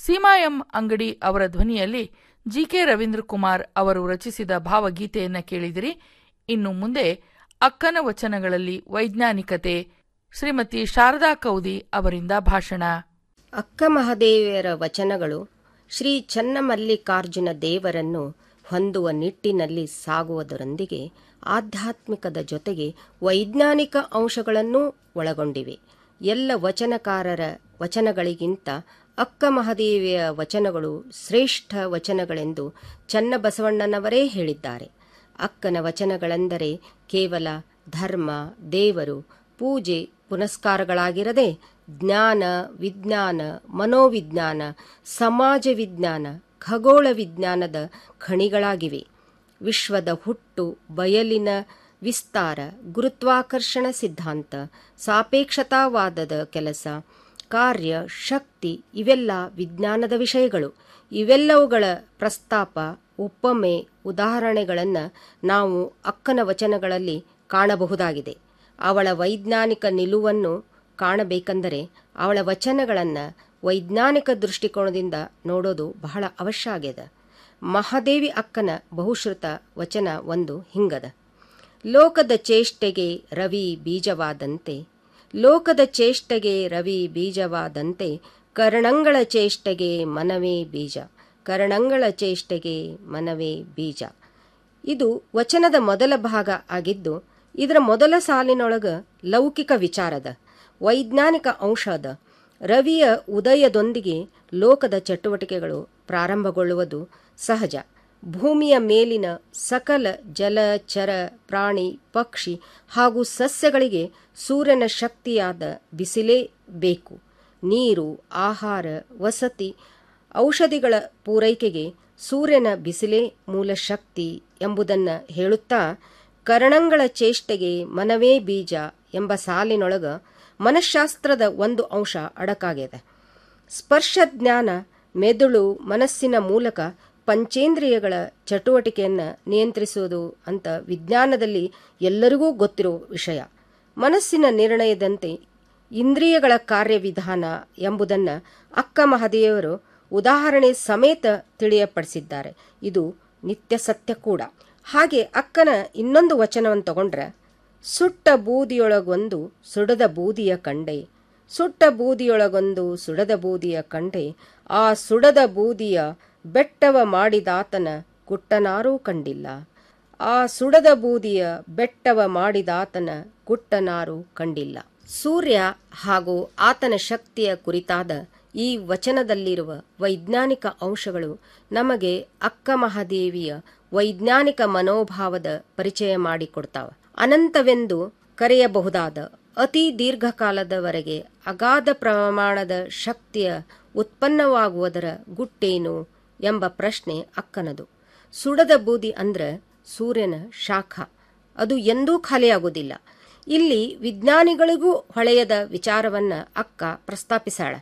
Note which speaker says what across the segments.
Speaker 1: Seema M ಅಂಗಡಿ ಅವರ ಧ್ವನಿಯಲ್ಲಿ ಜಿ ಕೆ ರವೀಂದ್ರ ಕುಮಾರ್ ಅವರು ರಚಿಸಿದ ಭಾವಗೀತೆಯನ್ನ ಕೇಳಿದಿರಿ ಇನ್ನು ಮುಂದೆ ಅಕ್ಕನ ವಚನಗಳಲ್ಲಿ ವೈಜ್ಞಾನಿಕತೆ ಶ್ರೀಮತಿ ಶಾರದಾ ಕೌದಿ ಅವರಿಂದ ಭಾಷಣ
Speaker 2: ಅಕ್ಕ ಮಹಾದೇವಿಯರ ವಚನಗಳು ಶ್ರೀ ಚನ್ನಮಲ್ಲಿಕಾರ್ಜುನ ದೇವರನ್ನು ಹೊಂದುವ ನಿಟ್ಟಿನಲ್ಲಿ ಸಾಗುವುದರೊಂದಿಗೆ ಆಧ್ಯಾತ್ಮಿಕದ ಜೊತೆಗೆ ವೈಜ್ಞಾನಿಕ ಅಂಶಗಳನ್ನೂ ಒಳಗೊಂಡಿವೆ ಎಲ್ಲ ವಚನಕಾರರ ವಚನಗಳಿಗಿಂತ ಅಕ್ಕ ಮಹಾದೇವಿಯ ವಚನಗಳು ಶ್ರೇಷ್ಠ ವಚನಗಳೆಂದು ಚನ್ನಬಸವಣ್ಣನವರೇ ಹೇಳಿದ್ದಾರೆ ಅಕ್ಕನ ವಚನಗಳೆಂದರೆ ಕೇವಲ ಧರ್ಮ ದೇವರು ಪೂಜೆ ಪುನಸ್ಕಾರಗಳಾಗಿರದೆ ಜ್ಞಾನ ವಿಜ್ಞಾನ ಮನೋವಿಜ್ಞಾನ ಸಮಾಜ ವಿಜ್ಞಾನ ಖಗೋಳ ವಿಜ್ಞಾನದ ಖಣಿಗಳಾಗಿವೆ ವಿಶ್ವದ ಹುಟ್ಟು ಬಯಲಿನ ವಿಸ್ತಾರ ಗುರುತ್ವಾಕರ್ಷಣ ಸಿದ್ಧಾಂತ ಸಾಪೇಕ್ಷತಾವಾದದ ಕೆಲಸ ಕಾರ್ಯ ಶಕ್ತಿ ಇವೆಲ್ಲ ವಿಜ್ಞಾನದ ವಿಷಯಗಳು ಇವೆಲ್ಲವುಗಳ ಪ್ರಸ್ತಾಪ ಒಪ್ಪಮೆ ಉದಾಹರಣೆಗಳನ್ನು ನಾವು ಅಕ್ಕನ ವಚನಗಳಲ್ಲಿ ಕಾಣಬಹುದಾಗಿದೆ ಅವಳ ವೈಜ್ಞಾನಿಕ ನಿಲುವನ್ನು ಕಾಣಬೇಕೆಂದರೆ ಅವಳ ವಚನಗಳನ್ನು ವೈಜ್ಞಾನಿಕ ದೃಷ್ಟಿಕೋನದಿಂದ ನೋಡೋದು ಬಹಳ ಅವಶ್ಯ ಆಗ್ಯದ ಮಹಾದೇವಿ ಅಕ್ಕನ ಬಹುಶ್ರುತ ವಚನ ಒಂದು ಹಿಂಗದ ಲೋಕದ ಚೇಷ್ಟೆಗೆ ರವಿ ಬೀಜವಾದಂತೆ ಲೋಕದ ಚೇಷ್ಟೆಗೆ ರವಿ ಬೀಜವಾದಂತೆ ಕರ್ಣಂಗಳ ಚೇಷ್ಟೆಗೆ ಮನವೇ ಬೀಜ ಕರ್ಣಂಗಳ ಚೇಷ್ಟೆಗೆ ಮನವೇ ಬೀಜ ಇದು ವಚನದ ಮೊದಲ ಭಾಗ ಆಗಿದ್ದು ಇದರ ಮೊದಲ ಸಾಲಿನೊಳಗ ಲೌಕಿಕ ವಿಚಾರದ ವೈಜ್ಞಾನಿಕ ಅಂಶ ಅದ ರವಿಯ ಉದಯದೊಂದಿಗೆ ಲೋಕದ ಚಟುವಟಿಕೆಗಳು ಪ್ರಾರಂಭಗೊಳ್ಳುವುದು ಸಹಜ ಭೂಮಿಯ ಮೇಲಿನ ಸಕಲ ಜಲ ಚರ ಪ್ರಾಣಿ ಪಕ್ಷಿ ಹಾಗೂ ಸಸ್ಯಗಳಿಗೆ ಸೂರ್ಯನ ಶಕ್ತಿಯಾದ ಬಿಸಿಲೇ ಬೇಕು ನೀರು ಆಹಾರ ವಸತಿ ಔಷಧಿಗಳ ಪೂರೈಕೆಗೆ ಸೂರ್ಯನ ಬಿಸಿಲೇ ಮೂಲ ಶಕ್ತಿ ಎಂಬುದನ್ನು ಹೇಳುತ್ತಾ ಕರ್ಣಂಗಳ ಚೇಷ್ಟೆಗೆ ಮನವೇ ಬೀಜ ಎಂಬ ಸಾಲಿನೊಳಗ ಮನಃಶಾಸ್ತ್ರದ ಒಂದು ಅಂಶ ಅಡಕಾಗಿದೆ ಸ್ಪರ್ಶ ಜ್ಞಾನ ಮೆದುಳು ಮನಸ್ಸಿನ ಮೂಲಕ ಪಂಚೇಂದ್ರಿಯಗಳ ಚಟುವಟಿಕೆಯನ್ನು ನಿಯಂತ್ರಿಸುವುದು ಅಂತ ವಿಜ್ಞಾನದಲ್ಲಿ ಎಲ್ಲರಿಗೂ ಗೊತ್ತಿರುವ ವಿಷಯ ಮನಸ್ಸಿನ ನಿರ್ಣಯದಂತೆ ಇಂದ್ರಿಯಗಳ ಕಾರ್ಯವಿಧಾನ ಎಂಬುದನ್ನು ಅಕ್ಕ ಮಹದೇವರು ಉದಾಹರಣೆ ಸಮೇತ ತಿಳಿಯಪಡಿಸಿದ್ದಾರೆ ಇದು ನಿತ್ಯ ಸತ್ಯ ಕೂಡ ಹಾಗೆ ಅಕ್ಕನ ಇನ್ನೊಂದು ವಚನವನ್ನು ತಗೊಂಡ್ರೆ ಸುಟ್ಟ ಬೂದಿಯೊಳಗೊಂದು ಸುಡದ ಬೂದಿಯ ಕಂಡೆ ಸುಟ್ಟ ಬೂದಿಯೊಳಗೊಂದು ಸುಡದ ಬೂದಿಯ ಕಂಡೆ ಆ ಸುಡದ ಬೂದಿಯ ಬೆಟ್ಟವ ಮಾಡಿದಾತನ ಕುಟ್ಟನಾರೂ ಕಂಡಿಲ್ಲ ಆ ಸುಡದ ಬೂದಿಯ ಬೆಟ್ಟವ ಮಾಡಿದಾತನ ಕುಟ್ಟನಾರೂ ಕಂಡಿಲ್ಲ ಸೂರ್ಯ ಹಾಗೂ ಆತನ ಶಕ್ತಿಯ ಕುರಿತಾದ ಈ ವಚನದಲ್ಲಿರುವ ವೈಜ್ಞಾನಿಕ ಅಂಶಗಳು ನಮಗೆ ಅಕ್ಕ ಮಹಾದೇವಿಯ ವೈಜ್ಞಾನಿಕ ಮನೋಭಾವದ ಪರಿಚಯ ಮಾಡಿಕೊಡ್ತಾವ ಅನಂತವೆಂದು ಕರೆಯಬಹುದಾದ ಅತಿ ದೀರ್ಘಕಾಲದವರೆಗೆ ಅಗಾಧ ಪ್ರಮಾಣದ ಶಕ್ತಿಯ ಉತ್ಪನ್ನವಾಗುವುದರ ಗುಟ್ಟೇನು ಎಂಬ ಪ್ರಶ್ನೆ ಅಕ್ಕನದು ಸುಡದ ಬೂದಿ ಅಂದ್ರೆ ಸೂರ್ಯನ ಶಾಖ ಅದು ಎಂದೂ ಖಾಲಿಯಾಗುವುದಿಲ್ಲ ಇಲ್ಲಿ ವಿಜ್ಞಾನಿಗಳಿಗೂ ಹೊಳೆಯದ ವಿಚಾರವನ್ನ ಅಕ್ಕ ಪ್ರಸ್ತಾಪಿಸಾಳ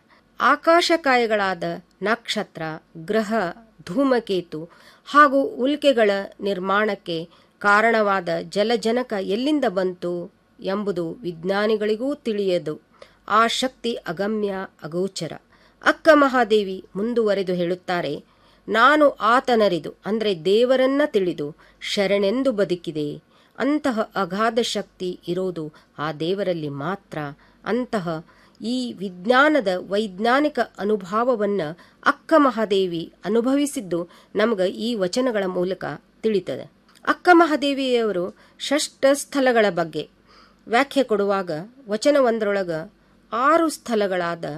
Speaker 2: ಆಕಾಶಕಾಯಗಳಾದ ನಕ್ಷತ್ರ ಗ್ರಹ ಧೂಮಕೇತು ಹಾಗೂ ಉಲ್ಕೆಗಳ ನಿರ್ಮಾಣಕ್ಕೆ ಕಾರಣವಾದ ಜಲಜನಕ ಎಲ್ಲಿಂದ ಬಂತು ಎಂಬುದು ವಿಜ್ಞಾನಿಗಳಿಗೂ ತಿಳಿಯದು ಆ ಶಕ್ತಿ ಅಗಮ್ಯ ಅಗೋಚರ ಅಕ್ಕ ಮಹಾದೇವಿ ಮುಂದುವರೆದು ಹೇಳುತ್ತಾರೆ ನಾನು ಆತನರಿದು ಅಂದರೆ ದೇವರನ್ನ ತಿಳಿದು ಶರಣೆಂದು ಬದುಕಿದೆ ಅಂತಹ ಅಗಾಧ ಶಕ್ತಿ ಇರೋದು ಆ ದೇವರಲ್ಲಿ ಮಾತ್ರ ಅಂತಹ ಈ ವಿಜ್ಞಾನದ ವೈಜ್ಞಾನಿಕ ಅನುಭವವನ್ನು ಅಕ್ಕ ಮಹಾದೇವಿ ಅನುಭವಿಸಿದ್ದು ನಮಗೆ ಈ ವಚನಗಳ ಮೂಲಕ ತಿಳಿತದೆ ಅಕ್ಕ ಮಹಾದೇವಿಯವರು ಷಷ್ಟ ಸ್ಥಳಗಳ ಬಗ್ಗೆ ವ್ಯಾಖ್ಯೆ ಕೊಡುವಾಗ ವಚನವೊಂದರೊಳಗ ಆರು ಸ್ಥಳಗಳಾದ